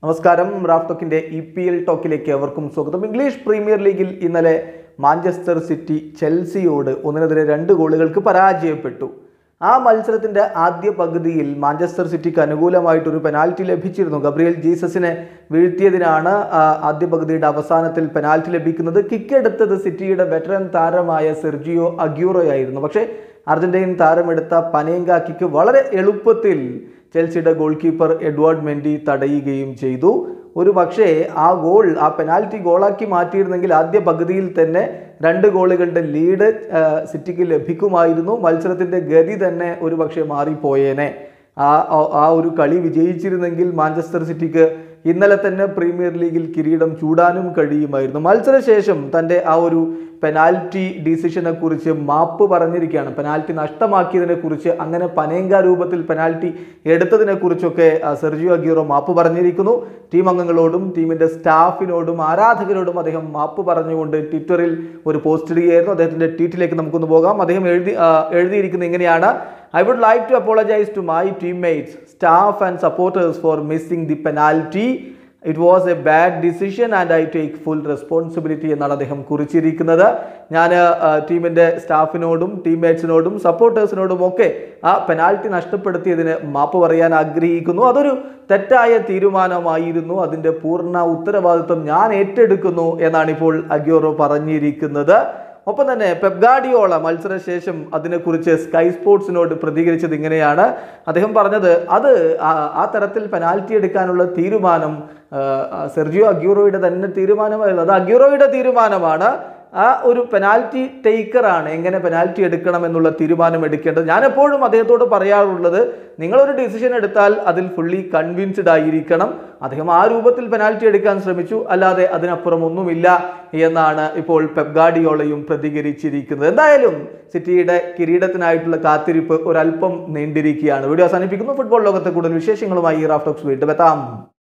നമസ്കാരം റാഫ് ടോക്കിന്റെ ഇ പി എൽ ടോക്കിലേക്ക് അവർക്കും സ്വാഗതം ഇംഗ്ലീഷ് പ്രീമിയർ ലീഗിൽ ഇന്നലെ മാഞ്ചസ്റ്റർ സിറ്റി ചെൽസിയോട് ഒന്നിനെതിരെ രണ്ട് ഗോളുകൾക്ക് പരാജയപ്പെട്ടു ആ മത്സരത്തിന്റെ ആദ്യ പകുതിയിൽ മാഞ്ചസ്റ്റർ സിറ്റിക്ക് അനുകൂലമായിട്ടൊരു പെനാൽറ്റി ലഭിച്ചിരുന്നു ഗബ്രിയൽ ജീസസിനെ വീഴ്ത്തിയതിനാണ് ആ, ആദ്യ പകുതിയുടെ അവസാനത്തിൽ പെനാൽറ്റി ലഭിക്കുന്നത് കിക്ക് എടുത്തത് സിറ്റിയുടെ വെറ്ററൻ താരമായ സെർജിയോ അഗ്യൂറോയായിരുന്നു പക്ഷേ അർജന്റീൻ താരമെടുത്ത പനേങ്ക കിക്ക് വളരെ എളുപ്പത്തിൽ ചെൽസിയുടെ ഗോൾ കീപ്പർ എഡ്വാർഡ് മെൻഡി തടയുകയും ചെയ്തു ഒരു പക്ഷേ ആ ഗോൾ ആ പെനാൽറ്റി ഗോളാക്കി മാറ്റിയിരുന്നെങ്കിൽ ആദ്യ പകുതിയിൽ തന്നെ രണ്ട് ഗോളുകളുടെ ലീഡ് ആ, സിറ്റിക്ക് ലഭിക്കുമായിരുന്നു മത്സരത്തിന്റെ ഗതി തന്നെ ഒരു പക്ഷേ മാറിപ്പോയേനെ ആ ആ- ആ ഒരു കളി വിജയിച്ചിരുന്നെങ്കിൽ മാഞ്ചസ്റ്റർ സിറ്റിക്ക് ഇന്നലെ തന്നെ പ്രീമിയർ ലീഗിൽ കിരീടം ചൂടാനും കഴിയുമായിരുന്നു മത്സരശേഷം തൻ്റെ ആ ഒരു പെനാൽറ്റി ഡിസിഷനെ കുറിച്ച് മാപ്പ് പറഞ്ഞിരിക്കുകയാണ് പെനാൽറ്റി നഷ്ടമാക്കിയതിനെ കുറിച്ച് അങ്ങനെ പനേങ്ക രൂപത്തിൽ പെനാൽറ്റി എടുത്തതിനെ കുറിച്ചൊക്കെ ആ, സെർജിയോ അഗീറോ മാപ്പ് പറഞ്ഞിരിക്കുന്നു ടീം അംഗങ്ങളോടും ടീമിന്റെ സ്റ്റാഫിനോടും ആരാധകരോടും അദ്ദേഹം മാപ്പ് പറഞ്ഞുകൊണ്ട് ട്വിറ്ററിൽ ഒരു പോസ്റ്റ് ഇടുകയായിരുന്നു അദ്ദേഹത്തിന്റെ ട്വീറ്റിലേക്ക് നമുക്കൊന്ന് പോകാം അദ്ദേഹം എഴുതി ആ, എഴുതിയിരിക്കുന്നത് ഇങ്ങനെയാണ് I would like to apologise to my teammates staff and supporters for missing the penalty it was a bad decision and I take full responsibility എന്നാണ് അദ്ദേഹം കുറിച്ചിരിക്കുന്നത് ഞാൻ ടീമിൻ്റെ സ്റ്റാഫിനോടും ടീംമേറ്റ്സിനോടും സപ്പോർട്ടേഴ്സിനോടും ഒക്കെ ആ പെനാൽറ്റി നഷ്ടപ്പെടുത്തിയതിന് മാപ്പ് പറയാൻ ആഗ്രഹിക്കുന്നു അതൊരു തെറ്റായ തീരുമാനമായിരുന്നു അതിൻ്റെ പൂർണ്ണ ഉത്തരവാദിത്വം ഞാൻ ഏറ്റെടുക്കുന്നു എന്നാണ് ഇപ്പോൾ അഗ്യോറോ പറഞ്ഞിരിക്കുന്നത് ഒപ്പം തന്നെ പെപ്ഗാഡിയോള മത്സരശേഷം അതിനെക്കുറിച്ച് സ്കൈ സ്പോർട്സിനോട് പ്രതികരിച്ചത് ഇങ്ങനെയാണ് അദ്ദേഹം പറഞ്ഞത് അത് ആ- ആ തരത്തിൽ പെനാൽറ്റി എടുക്കാനുള്ള തീരുമാനം ആ, ആ, സെർജിയോ അഗ്യൂറോയുടെ തന്നെ തീരുമാനമായിരുന്നു അത് അഗ്യൂറോയുടെ തീരുമാനമാണ് ആ ഒരു പെനാൽറ്റി ടേക്കറാണ് എങ്ങനെ പെനാൽറ്റി എടുക്കണം എന്നുള്ള തീരുമാനം എടുക്കേണ്ടത് ഞാൻ എപ്പോഴും അദ്ദേഹത്തോട് പറയാറുള്ളത് നിങ്ങളൊരു ഡിസിഷൻ എടുത്താൽ അതിൽ ഫുള്ളി കൺവിൻസ്ഡ് ആയിരിക്കണം അദ്ദേഹം ആ രൂപത്തിൽ പെനാൽറ്റി എടുക്കാൻ ശ്രമിച്ചു അല്ലാതെ അതിനപ്പുറം ഒന്നുമില്ല എന്നാണ് ഇപ്പോൾ പെപ്ഗാഡിയോളയും പ്രതികരിച്ചിരിക്കുന്നത് എന്തായാലും സിറ്റിയുടെ കിരീടത്തിനായിട്ടുള്ള കാത്തിരിപ്പ് ഒരല്പം നീണ്ടിരിക്കുകയാണ് വീഡിയോ അവസാനിപ്പിക്കുന്നു ഫുട്ബോൾ ലോകത്തെ കൂടുതൽ വിശേഷങ്ങളുമായി റാഫ്റ്റോക്സ് വീണ്ടും എത്താം